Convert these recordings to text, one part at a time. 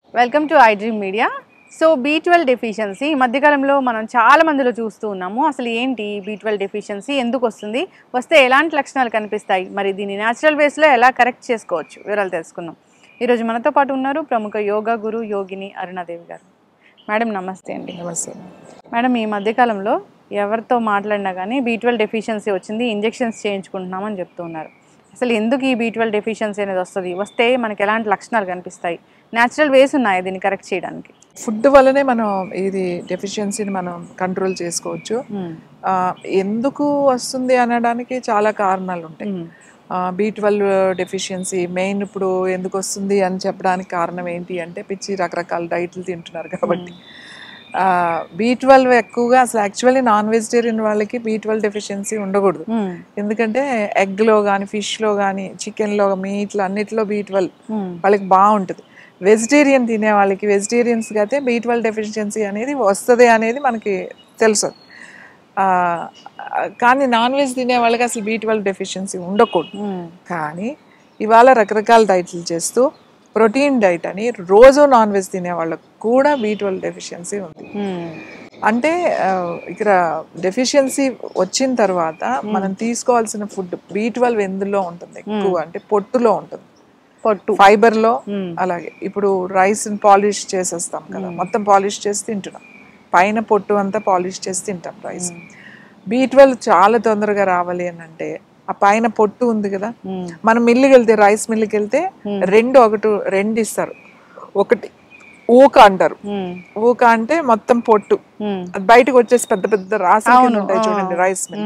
Welcome to I dream media so B twelve deficiency ఈ మధ్యకాలంలో మనం చాలా మందిలో చూస్తూ ఉన్నాము అసలు ఏంటి బీ ట్వెల్వ్ డెఫిషియన్సీ ఎందుకు వస్తుంది వస్తే ఎలాంటి లక్షణాలు కనిపిస్తాయి మరి దీన్ని న్యాచురల్ వేస్లో ఎలా కరెక్ట్ చేసుకోవచ్చు వివరాలు తెలుసుకుందాం ఈరోజు మనతో పాటు ఉన్నారు ప్రముఖ యోగా గురు యోగిని అరుణాదేవి గారు మేడం నమస్తే అండి నమస్తే మేడం ఈ మధ్యకాలంలో ఎవరితో మాట్లాడినా కానీ బీ ట్వెల్వ్ డెఫిషియన్సీ వచ్చింది ఇంజెక్షన్స్ చేయించుకుంటున్నామని చెప్తూ ఉన్నారు అసలు ఎందుకు ఈ బీ ట్వెల్వ్ డెఫిషియన్సీ అనేది వస్తుంది వస్తే మనకి ఎలాంటి లక్షణాలు కనిపిస్తాయి న్యాచురల్ వేస్ ఉన్నాయి దీన్ని కరెక్ట్ చేయడానికి ఫుడ్ వల్లనే మనం ఇది డెఫిషియన్సీని మనం కంట్రోల్ చేసుకోవచ్చు ఆ, ఎందుకు వస్తుంది అనడానికి చాలా కారణాలు ఉంటాయి బీ ట్వెల్వ్ డెఫిషియన్సీ మెయిన్ ఇప్పుడు ఎందుకు వస్తుంది అని చెప్పడానికి కారణం ఏంటి అంటే పిచ్చి రకరకాల డైట్లు తింటున్నారు కాబట్టి బీ ట్వెల్వ్ ఎక్కువగా అసలు యాక్చువల్లీ నాన్ వెజిటేరియన్ వాళ్ళకి బీ ట్వెల్వ్ డెఫిషియన్సీ ఉండకూడదు ఎందుకంటే ఎగ్లో కానీ ఫిష్లో కానీ చికెన్లో మీట్లో అన్నిట్లో బీ ట్వెల్వ్ వాళ్ళకి బాగుంటుంది వెజిటేరియన్ తినే వాళ్ళకి వెజిటేరియన్స్కి అయితే బీ ట్వెల్వ్ డెఫిషియన్సీ అనేది వస్తుంది అనేది మనకి తెలుసు ఆ, కానీ నాన్ వెజ్ తినే వాళ్ళకి అసలు బీ ట్వెల్వ్ డెఫిషియన్సీ ఉండకూడదు కానీ ఇవాళ రకరకాల డైట్లు చేస్తూ ప్రోటీన్ డైట్ అని రోజు నాన్ వెజ్ తినే వాళ్ళకు కూడా బీ ట్వెల్వ్ డెఫిషియన్సీ ఉంది అంటే ఆ, ఇక్కడ డెఫిషియన్సీ వచ్చిన తర్వాత మనం తీసుకోవాల్సిన ఫుడ్ బీ ట్వెల్వ్ ఎందులో ఉంటుంది ఎక్కువ అంటే పొట్టులో ఉంటుంది పొట్టు ఫైబర్ లో అలాగే ఇప్పుడు రైస్ పాలిష్ చేసేస్తాం కదా మొత్తం పాలిష్ చేసి తింటున్నాం పైన పొట్టు అంతా పాలిష్ చేసి తింటాం రైస్ బీ ట్వెల్వ్ చాలా తొందరగా రావాలి అని అంటే ఆ పైన పొట్టు ఉంది కదా మనం మిల్లుకి వెళ్తే రైస్ మిల్లుకి వెళ్తే రెండు ఒకటి రెండు ఇస్తారు ఒకటి ఊక అంటారు ఊక అంటే మొత్తం పొట్టు అది బయటకు వచ్చేసి పెద్ద పెద్ద రాసి ఉంటాయి చూడండి రైస్ మిల్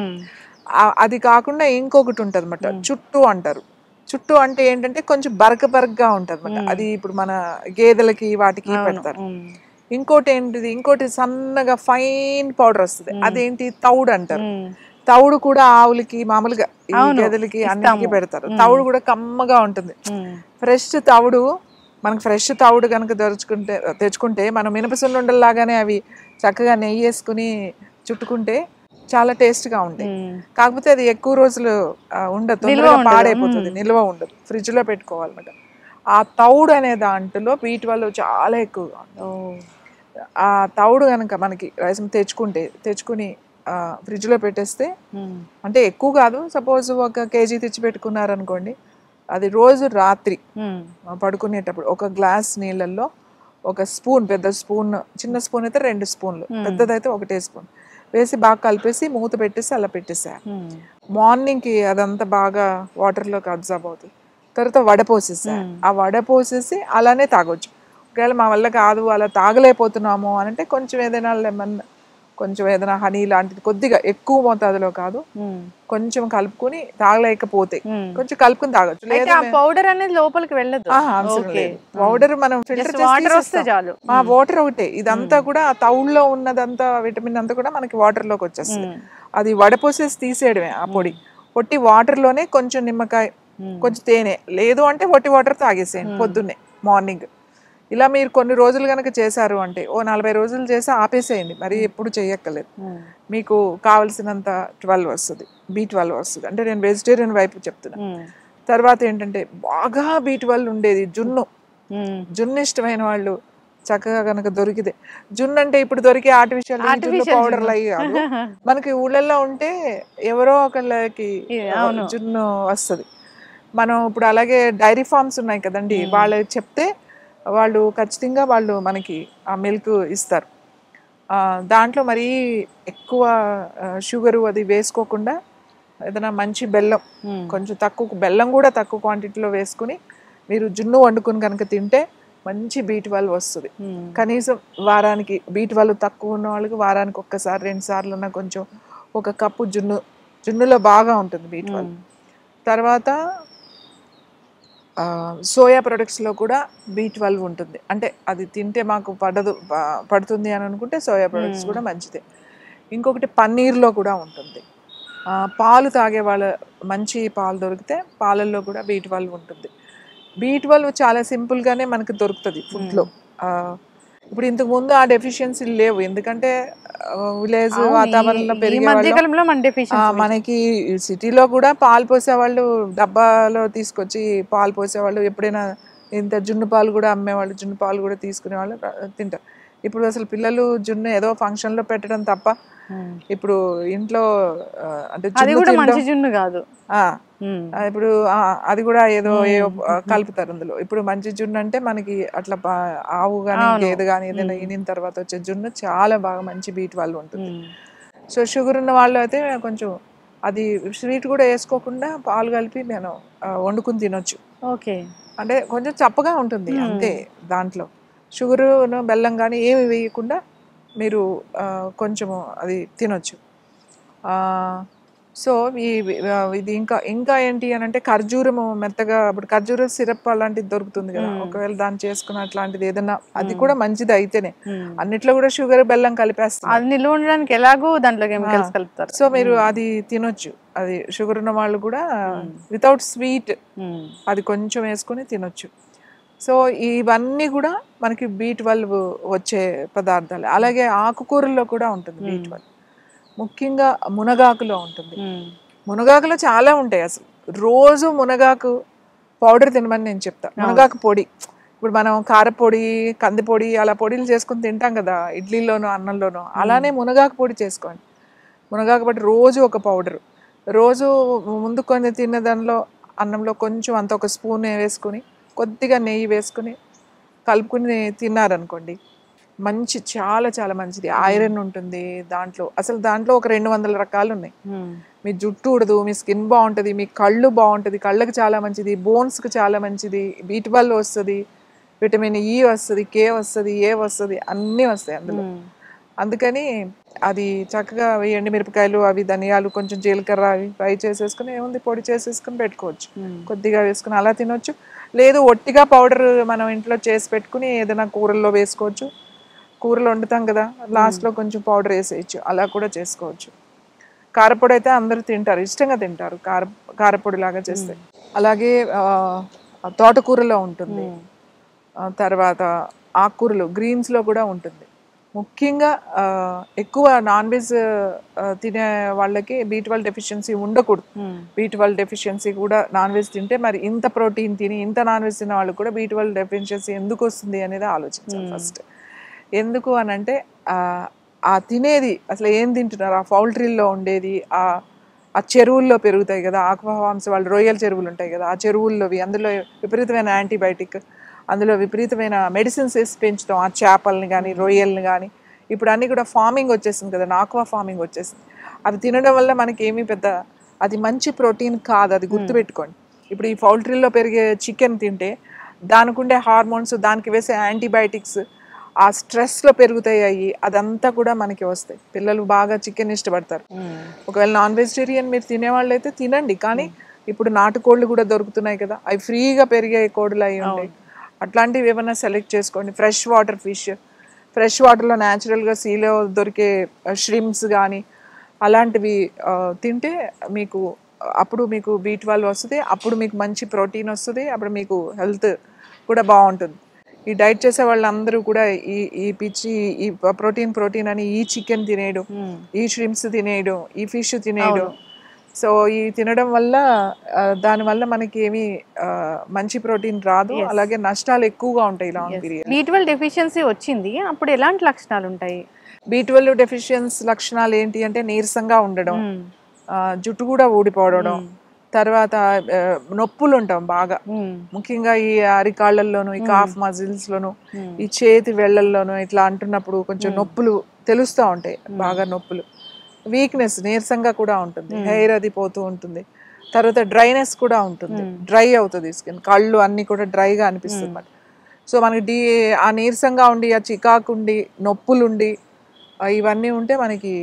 ఆ- అది కాకుండా ఇంకొకటి ఉంటుంది అనమాట చుట్టూ అంటారు చుట్టూ అంటే ఏంటంటే కొంచెం బరక బరకగా ఉంటుంది అనమాట అది ఇప్పుడు మన గేదెలకి వాటికి పెడతారు ఇంకోటి ఏంటిది ఇంకోటి సన్నగా ఫైన్ పౌడర్ వస్తుంది అదేంటి తౌడు అంటారు తౌడు కూడా ఆవులకి మామూలుగా ఈ గేదెలకి అన్నిటికీ పెడతారు తౌడు కూడా కమ్మగా ఉంటుంది ఫ్రెష్ తవుడు మనకు ఫ్రెష్ తవుడు కనుక దొరుచుకుంటే తెచ్చుకుంటే మనం మినపసున్నుండల్లాగానే అవి చక్కగా నెయ్యి వేసుకుని చుట్టుకుంటే చాలా టేస్ట్గా ఉంటాయి కాకపోతే అది ఎక్కువ రోజులు ఆ, ఉండదు తొందరగా పాడైపోతుంది నిల్వ ఉండదు ఫ్రిడ్జ్ లో పెట్టుకోవాలన్నమాట ఆ తౌడు అనే దాంట్లో బీట్ వల్ల చాలా ఎక్కువగా ఉంటుంది ఆ తౌడు కనుక మనకి రైస్ తెచ్చుకుంటే తెచ్చుకుని ఆ, fridge లో పెట్టేస్తే అంటే ఎక్కువ కాదు సపోజ్ ఒక కేజీ తెచ్చి పెట్టుకున్నారనుకోండి అది రోజు రాత్రి ఆ, పడుకునేటప్పుడు ఒక గ్లాస్ నీళ్ళల్లో ఒక స్పూన్ పెద్ద స్పూన్ చిన్న స్పూన్ అయితే రెండు స్పూన్లు పెద్దదైతే ఒకటే స్పూన్ వేసి బాగా కలిపేసి మూత పెట్టేసి అలా పెట్టేసేయాలి మార్నింగ్కి అదంతా బాగా వాటర్లోకి అబ్జర్వ్ అవుతుంది తర్వాత వడపోసేసాయి ఆ వడపోసేసి అలానే తాగొచ్చు ఒకవేళ మా వల్ల కాదు అలా తాగలేకపోతున్నాము అని అంటే కొంచెం ఏదైనా లెమన్ కొంచెం ఏదైనా హనీ లాంటిది కొద్దిగా ఎక్కువ మోతాదులో కాదు కొంచెం కలుపుకొని తాగలేకపోతే కొంచెం కలుపుకొని తాగొచ్చు అయితే లేదా ఆ పౌడర్ అనేది లోపలికి వెళ్ళదు ఓకే పౌడర్ మనం ఫిల్టర్ వాటర్ వస్తే చాలు ఆ వాటర్ ఒకటే ఇదంతా కూడా ఆ తౌడులో ఉన్నదంతా విటమిన్ అంతా కూడా మనకి వాటర్ లోకి వచ్చేస్తుంది అది వడపోసేసి తీసేయడమే ఆ పొడి పొట్టి వాటర్ లోనే కొంచెం నిమ్మకాయ కొంచెం తేనె లేదు అంటే వట్టి వాటర్ తాగేసేయండి పొద్దున్నే మార్నింగ్ ఇలా మీరు కొన్ని రోజులు కనుక చేశారు అంటే ఓ నలభై రోజులు చేసి ఆపేసేయండి మరి ఎప్పుడు చేయక్కర్లేదు మీకు కావలసినంత ట్వెల్వ్ వస్తుంది బీ ట్వెల్వ్ వస్తుంది అంటే నేను వెజిటేరియన్ వైపు చెప్తున్నా తర్వాత ఏంటంటే బాగా బీ ట్వెల్వ్ ఉండేది జున్ను జున్ను ఇష్టమైన వాళ్ళు చక్కగా కనుక దొరికితే జున్ను అంటే ఇప్పుడు దొరికే ఆర్టిఫిషియల్ పౌడర్లు అయ్యి కాదు మనకి ఊళ్ళల్లో ఉంటే ఎవరో ఒకళ్ళకి జున్ను వస్తుంది మనం ఇప్పుడు అలాగే డైరీ ఫార్మ్స్ ఉన్నాయి కదండి వాళ్ళు చెప్తే వాళ్ళు ఖచ్చితంగా వాళ్ళు మనకి ఆ మిల్క్ ఇస్తారు ఆ, దాంట్లో మరీ ఎక్కువ షుగరు అది వేసుకోకుండా ఏదైనా మంచి బెల్లం కొంచెం తక్కువ బెల్లం కూడా తక్కువ క్వాంటిటీలో వేసుకుని మీరు జున్ను వండుకుని కనుక తింటే మంచి బీట్ వాళ్ళు వస్తుంది కనీసం వారానికి బీట్ వాళ్ళు తక్కువ ఉన్న వాళ్ళకి వారానికి ఒక్కసారి రెండు సార్లు ఉన్న కొంచెం ఒక కప్పు జున్ను జున్నులో బాగా ఉంటుంది బీట్ వాళ్ళు తర్వాత ఆ, సోయా ప్రొడక్ట్స్లో కూడా బీ ట్వెల్వ్ ఉంటుంది అంటే అది తింటే మాకు పడదు ప- పడుతుంది అని అనుకుంటే సోయా ప్రొడక్ట్స్ కూడా మంచిదే ఇంకొకటి పన్నీర్లో కూడా ఉంటుంది ఆ, పాలు తాగే వాళ్ళ మంచి పాలు దొరికితే పాలల్లో కూడా బీ ట్వెల్వ్ ఉంటుంది బీ ట్వెల్వ్ చాలా సింపుల్గానే మనకు దొరుకుతుంది ఫుడ్లో ఇప్పుడు ఇంతకు ముందు ఆ డెఫిషియన్సీ లేవు ఎందుకంటే విలేజ్ వాతావరణంలో ఈ పెరిగే మధ్య వాళ్ళు కాలంలో మన ఆ, డెఫిషియన్సీ మనకి మనకి సిటీలో కూడా పాలు పోసేవాళ్ళు డబ్బాలో తీసుకొచ్చి పాలు పోసేవాళ్ళు ఎప్పుడైనా ఇంత జున్ను పాలు కూడా అమ్మేవాళ్ళు జున్ను పాలు కూడా తీసుకునే వాళ్ళు తింటారు ఇప్పుడు అసలు పిల్లలు జున్ను ఏదో ఫంక్షన్ లో పెట్టడం తప్ప ఉమ్. ఇప్పుడు ఇంట్లో ఆ, అంటే అది జున్ను కూడా తినడం- మంచి జున్ను కాదు ఆ, ఉమ్. ఆ, ఇప్పుడు ఆ, అది కూడా ఏదో ఏదో ఆ, కలుపుతారు అందులో ఇప్పుడు మంచి జున్ను అంటే మనకి అట్లా పా- ఆవు కానీ అవును. గేదె కానీ ఏదైనా ఈనిన తర్వాత వచ్చే జున్ను చాలా బాగా మంచి బీట్ వాళ్ళు ఉంటుంది ఉమ్. సో షుగర్ ఉన్న వాళ్ళు అయితే కొంచెం అది స్వీట్ కూడా వేసుకోకుండా పాలు కలిపి నేను ఆ, వండుకుని తినొచ్చు ఓకే అంటే కొంచెం చప్పగా ఉంటుంది అంతే దాంట్లో షుగరు బెల్లం కానీ ఏమి వేయకుండా మీరు ఆ, కొంచెము అది తినొచ్చు ఆ, సో ఈ ఆ, ఇది ఇంకా ఇంకా ఏంటి అని అంటే ఖర్జూరము మెత్తగా ఇప్పుడు ఖర్జూర సిరప్ అలాంటిది దొరుకుతుంది కదా ఒకవేళ దాన్ని చేసుకున్న అట్లాంటిది ఏదైనా అది కూడా మంచిది అయితేనే ఉమ్. అన్నిట్లో కూడా షుగర్ బెల్లం కలిపేస్తారు అది నిల్వ ఉండడానికి ఎలాగో దాంట్లో కెమికల్స్ కలుపుతారు సో మీరు అది తినొచ్చు అది షుగర్ ఉన్న వాళ్ళు కూడా వితౌట్ స్వీట్ ఉమ్. అది కొంచెం వేసుకొని తినొచ్చు సో ఇవన్నీ కూడా మనకి బీ ట్వెల్వ్ వచ్చే పదార్థాలు అలాగే ఆకుకూరల్లో కూడా ఉంటుంది బీ ట్వెల్వ్ ముఖ్యంగా మునగాకులో ఉంటుంది ఉమ్. మునగాకులో చాలా ఉంటాయి అసలు రోజు మునగాకు పౌడర్ తినమని నేను చెప్తా మునగాకు పొడి ఇప్పుడు మనం కారపొడి కందిపొడి అలా పొడిలు చేసుకుని తింటాం కదా ఇడ్లీలోనో అన్నంలోనో అలానే మునగాకు పొడి చేసుకోండి మునగాకు పొడి రోజు ఒక పౌడర్ రోజు ముందు కొన్ని తిన్న దానిలో అన్నంలో కొంచెం అంత ఒక స్పూన్ వేసుకుని కొద్దిగా నెయ్యి వేసుకుని కలుపుకుని తిన్నారనుకోండి మంచి చాలా చాలా మంచిది ఐరన్ ఉంటుంది దాంట్లో అసలు దాంట్లో ఒక రెండు వందల రకాలు ఉన్నాయి ఉమ్. మీ జుట్టు ఉడదు మీ స్కిన్ బాగుంటుంది మీ కళ్ళు బాగుంటుంది కళ్ళకి చాలా మంచిది బోన్స్కి చాలా మంచిది బీట్ వల్ల వస్తుంది విటమిన్ ఈ వస్తుంది కే వస్తుంది ఏ వస్తుంది అన్నీ వస్తాయి అందులో ఉమ్. అందుకని అది చక్కగా ఈ ఎండుమిరపకాయలు అవి ధనియాలు కొంచెం జీలకర్ర అవి ఫ్రై చేసేసుకుని ఏముంది పొడి చేసేసుకుని పెట్టుకోవచ్చు ఉమ్. కొద్దిగా వేసుకుని అలా తినొచ్చు లేదు ఒట్టిగా పౌడర్ మనం ఇంట్లో చేసి పెట్టుకుని ఏదైనా కూరల్లో వేసుకోవచ్చు కూరలు వండుతాం కదా లాస్ట్లో కొంచెం పౌడర్ వేసేయచ్చు అలా కూడా చేసుకోవచ్చు కారపొడి అయితే అందరూ తింటారు ఇష్టంగా తింటారు కార కారపొడి లాగా చేస్తే అలాగే ఆ, తోటకూరలో ఉంటుంది ఉమ్. ఆ, తర్వాత ఆకుకూరలు గ్రీన్స్లో కూడా ఉంటుంది ముఖ్యంగా ఆ, ఎక్కువ నాన్ వెజ్ ఆ, తినే వాళ్ళకి బీ ట్వెల్వ్ డెఫిషియన్సీ ఉండకూడదు ఉమ్. బీ ట్వెల్వ్ డెఫిషియన్సీ కూడా నాన్ వెజ్ తింటే మరి ఇంత ప్రోటీన్ తిని ఇంత నాన్ వెజ్ తిన్న వాళ్ళకి కూడా బీ ట్వెల్వ్ డెఫిషియన్సీ ఎందుకు వస్తుంది అనేది ఆలోచించాలి ఫస్ట్ ఎందుకు అని అంటే ఆ, ఆ తినేది అసలు ఏం తింటున్నారు ఆ పౌల్ట్రీల్లో ఉండేది ఆ ఆ చెరువుల్లో పెరుగుతాయి కదా ఆక్వాఫార్మ్స్ వాళ్ళు రొయ్యల చెరువులు ఉంటాయి కదా ఆ చెరువుల్లోవి అందులో విపరీతమైన యాంటీబయాటిక్ అందులో విపరీతమైన మెడిసిన్స్ వేసి పెంచుతాం ఆ చేపల్ని కానీ రొయ్యల్ని కానీ ఇప్పుడు అన్నీ కూడా ఫార్మింగ్ వచ్చేసింది కదా ఆక్వా ఫార్మింగ్ వచ్చేసింది అవి తినడం వల్ల మనకి ఏమీ పెద్ద అది మంచి ప్రోటీన్ కాదు అది గుర్తుపెట్టుకోండి ఇప్పుడు ఈ పౌల్ట్రీలో పెరిగే చికెన్ తింటే దానికి ఉండే హార్మోన్స్ దానికి వేసే యాంటీబయాటిక్స్ ఆ స్ట్రెస్లో పెరుగుతాయి అవి అదంతా కూడా మనకి వస్తాయి పిల్లలు బాగా చికెన్ ఇష్టపడతారు ఉమ్. ఒకవేళ నాన్ వెజిటేరియన్ మీరు తినేవాళ్ళు అయితే తినండి కానీ ఇప్పుడు నాటుకోళ్ళు కూడా దొరుకుతున్నాయి కదా అవి ఫ్రీగా పెరిగే కోళ్ళు అవి ఉంటాయి అట్లాంటివి ఏమైనా సెలెక్ట్ చేసుకోండి ఫ్రెష్ వాటర్ ఫిష్ ఫ్రెష్ వాటర్లో న్యాచురల్గా సీలో దొరికే ష్రిమ్స్ కానీ అలాంటివి ఆ, తింటే మీకు అప్పుడు మీకు బీ ట్వెల్వ్ వస్తుంది అప్పుడు మీకు మంచి ప్రోటీన్ వస్తుంది అప్పుడు మీకు హెల్త్ కూడా బాగుంటుంది ఈ డైట్ చేసే వాళ్ళందరూ కూడా ఈ ఈ పిచ్చి ఈ ప్రోటీన్ ప్రోటీన్ అని ఈ చికెన్ తినేయడం ఉమ్. ఈ షిమ్స్ తినేయడం ఈ ఫిష్ తినేయడం సో ఈ తినడం వల్ల ఆ, దానివల్ల మనకి ఏమి ఆ, మంచి ప్రోటీన్ రాదు అలాగే నష్టాలు ఎక్కువగా ఉంటాయి long period B twelve deficiency వచ్చింది అప్పుడు ఎలాంటి లక్షణాలు ఉంటాయి బీ ట్వెల్వ్ డెఫిషియన్స్ లక్షణాలు ఏంటి అంటే నీరసంగా ఉండడం ఉమ్. ఆ, జుట్టు కూడా ఊడిపోవడం తర్వాత ఆ, నొప్పులు ఉంటాం బాగా ఉమ్. ముఖ్యంగా ఈ అరికాళ్ళల్లోను ఈ కాఫ్ మజిల్స్ లోను Hmm. ఈ చేతి వేళ్ళల్లోను ఇట్లా అంటున్నప్పుడు కొంచెం నొప్పులు తెలుస్తూ ఉంటాయి బాగా నొప్పులు వీక్నెస్ నీరసంగా కూడా ఉంటుంది హెయిర్ అది పోతూ ఉంటుంది తర్వాత డ్రైనెస్ కూడా ఉంటుంది డ్రై అవుతుంది స్కిన్ కళ్ళు అన్ని కూడా డ్రైగా అనిపిస్తుంది అన్నమాట సో మనకి డి ఆ నీరసంగా ఉండి ఆ చికాకుండి నొప్పులుండి ఆ, ఇవన్నీ ఉంటే మనకి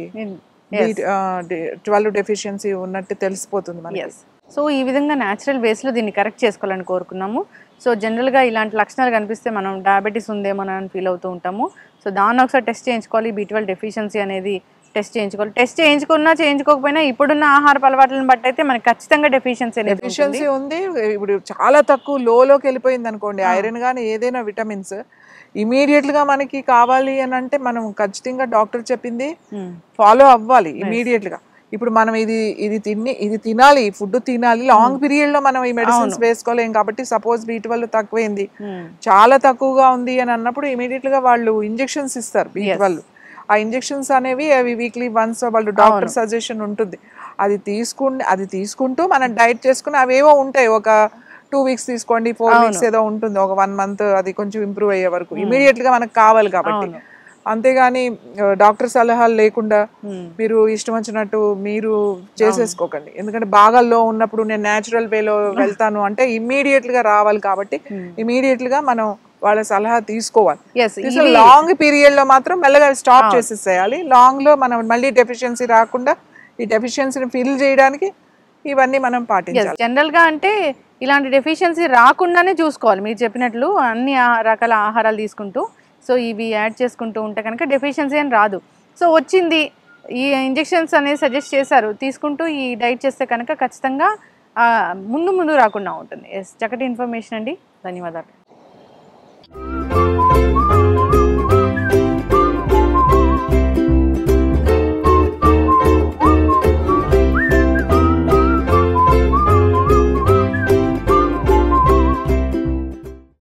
ట్వెల్వ్ డెఫిషియన్సీ ఉన్నట్టు తెలిసిపోతుంది మనకి ఎస్ సో ఈ విధంగా న్యాచురల్ వేస్లో దీన్ని కరెక్ట్ చేసుకోవాలని కోరుకున్నాము సో జనరల్గా ఇలాంటి లక్షణాలు కనిపిస్తే మనం డయాబెటీస్ ఉందేమో అని ఫీల్ అవుతూ ఉంటాము సో దాన్ని ఒకసారి టెస్ట్ చేయించుకోవాలి బీ ట్వెల్వ్ డెఫిషియన్సీ అనేది టెస్ట్ చేయించుకోవాలి టెస్ట్ చేయించుకున్నా చేయించుకోకపోయినా ఇప్పుడున్న ఆహార అలవాట్లను బట్టి అయితే మనకి ఖచ్చితంగా డెఫిషియన్సీ అనేది ఉంటుంది. డెఫిషియన్సీ ఉంది ఇప్పుడు చాలా తక్కువ లోలోకి వెళ్ళిపోయింది అనుకోండి ఐరన్ కానీ ఏదైనా విటమిన్స్ ఇమీడియట్ గా మనకి కావాలి అని అంటే మనం ఖచ్చితంగా డాక్టర్ చెప్పింది Hmm. ఫాలో అవ్వాలి ఇమీడియట్ గా ఇప్పుడు మనం ఇది ఇది తిని ఇది తినాలి ఫుడ్ తినాలి లాంగ్ పీరియడ్ లో మనం ఈ మెడిసిన్స్ వేసుకోలేం కాబట్టి సపోజ్ బీ ట్వెల్వ్ తక్కువైంది Hmm. చాలా తక్కువగా ఉంది అని అన్నప్పుడు ఇమీడియట్ గా వాళ్ళు ఇంజెక్షన్స్ ఇస్తారు బీ ట్వెల్వ్ ఆ ఇంజెక్షన్స్ అనేవి అవి వీక్లీ వన్స్ వాళ్ళు డాక్టర్ సజెషన్ ఉంటుంది అది తీసుకుని అది తీసుకుంటూ మనం డైట్ చేసుకుని అవేవో ఉంటాయి ఒక టూ వీక్స్ తీసుకోండి ఫోర్ వీక్స్ ఏదో ఉంటుంది ఒక వన్ మంత్ అది కొంచెం ఇంప్రూవ్ అయ్యే వరకు ఇమీడియట్ గా మనకు కావాలి కాబట్టి అవును. అంతేగాని డాక్టర్ సలహాలు లేకుండా Hmm. మీరు ఇష్టం వచ్చినట్టు మీరు చేసేసుకోకండి ఎందుకంటే బాగా లో ఉన్నప్పుడు నేను న్యాచురల్ వేలో వెళ్తాను అంటే ఇమ్మీడియట్ గా రావాలి కాబట్టి ఇమీడియట్ గా మనం వాళ్ళ సలహా తీసుకోవాలి ఎస్ లాంగ్ పీరియడ్ లో మాత్రం మెల్లగా స్టాప్ చేసేసేయాలి లాంగ్ లో మనం మళ్ళీ డెఫిషియన్సీ రాకుండా ఈ డెఫిషియన్సీని ఫిల్ చేయడానికి ఇవన్నీ మనం పాటించాలి జనరల్ గా అంటే ఇలాంటి డెఫిషియన్సీ రాకుండానే చూసుకోవాలి మీరు చెప్పినట్లు అన్ని ఆ- రకాల ఆహారాలు తీసుకుంటూ సో ఇవి యాడ్ చేసుకుంటూ ఉంటే కనుక డెఫిషియన్సీ అని రాదు సో వచ్చింది ఈ ఇంజెక్షన్స్ అనేది సజెస్ట్ చేశారు తీసుకుంటూ ఈ డైట్ చేస్తే కనుక ఖచ్చితంగా ఆ, ముందు ముందు రాకుండా ఉంటుంది ఎస్ చక్కటి ఇన్ఫర్మేషన్ అండి ధన్యవాదాలు